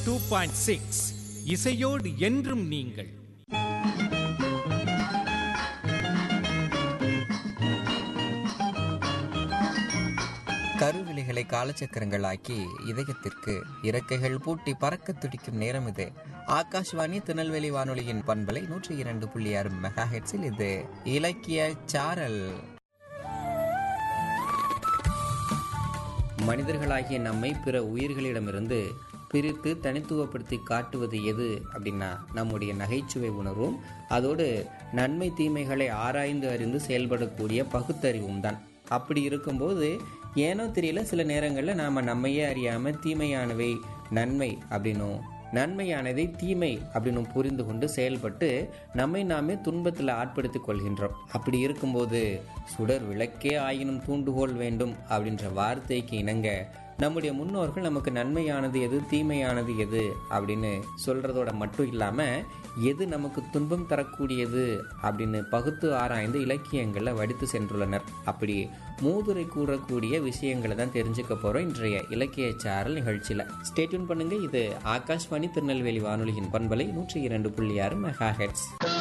two point six இசையோடு என்றும் நீங்கள் கருவிழிகளை காலச்சக்கரங்களாக்கி இதயத்திற்கு இறக்கைகள் பூட்டி பறக்க துடிக்கும் நேரம் இது ஆகாஷ்வாணி திருநெல்வேலி வானொலியின் பண்பலை நூற்றி இரண்டு புள்ளி ஆறு மெகா ஹெட்ஸில் இது இலக்கிய சாரல் மனிதர்களாகிய நம்மை பிற உயிர்களிடமிருந்து பிரித்து தனித்துவப்படுத்தி காட்டுவது எது அப்படின்னா நம்முடைய நகைச்சுவை உணர்வும் அதோடு நன்மை தீமைகளை ஆராய்ந்து அறிந்து செயல்படக்கூடிய பகுத்தறிவும் தான் அப்படி இருக்கும்போது ஏனோ தெரியல சில நேரங்களில் நாம் நம்மையே அறியாமல் தீமையானவை நன்மை அப்படின்னும் நன்மையானதை தீமை அப்படின்னு புரிந்து கொண்டு செயல்பட்டு நம்மை நாமே துன்பத்தில் ஆட்படுத்திக் கொள்கின்றோம் அப்படி இருக்கும்போது சுடர் விளக்கே ஆயினும் தூண்டுகோல் வேண்டும் அப்படின்ற வார்த்தைக்கு இணங்க நம்முடைய முன்னோர்கள் நமக்கு நன்மையானது எது தீமையானது எது அப்படின்னு சொல்றதோட மட்டும் இல்லாம எது நமக்கு துன்பம் தரக்கூடியது அப்படின்னு பகுத்து ஆராய்ந்து இலக்கியங்களை வடித்து சென்றுள்ளனர் அப்படி மூதுரை கூறக்கூடிய விஷயங்களை தான் தெரிஞ்சுக்க போறோம் இன்றைய இலக்கிய சாரல் நிகழ்ச்சியில ஸ்டேட்யூன் பண்ணுங்க இது ஆகாஷ்வாணி திருநெல்வேலி வானொலியின் பண்பலை நூற்றி இரண்டு புள்ளி ஆறு மெகா ஹெட்ஸ்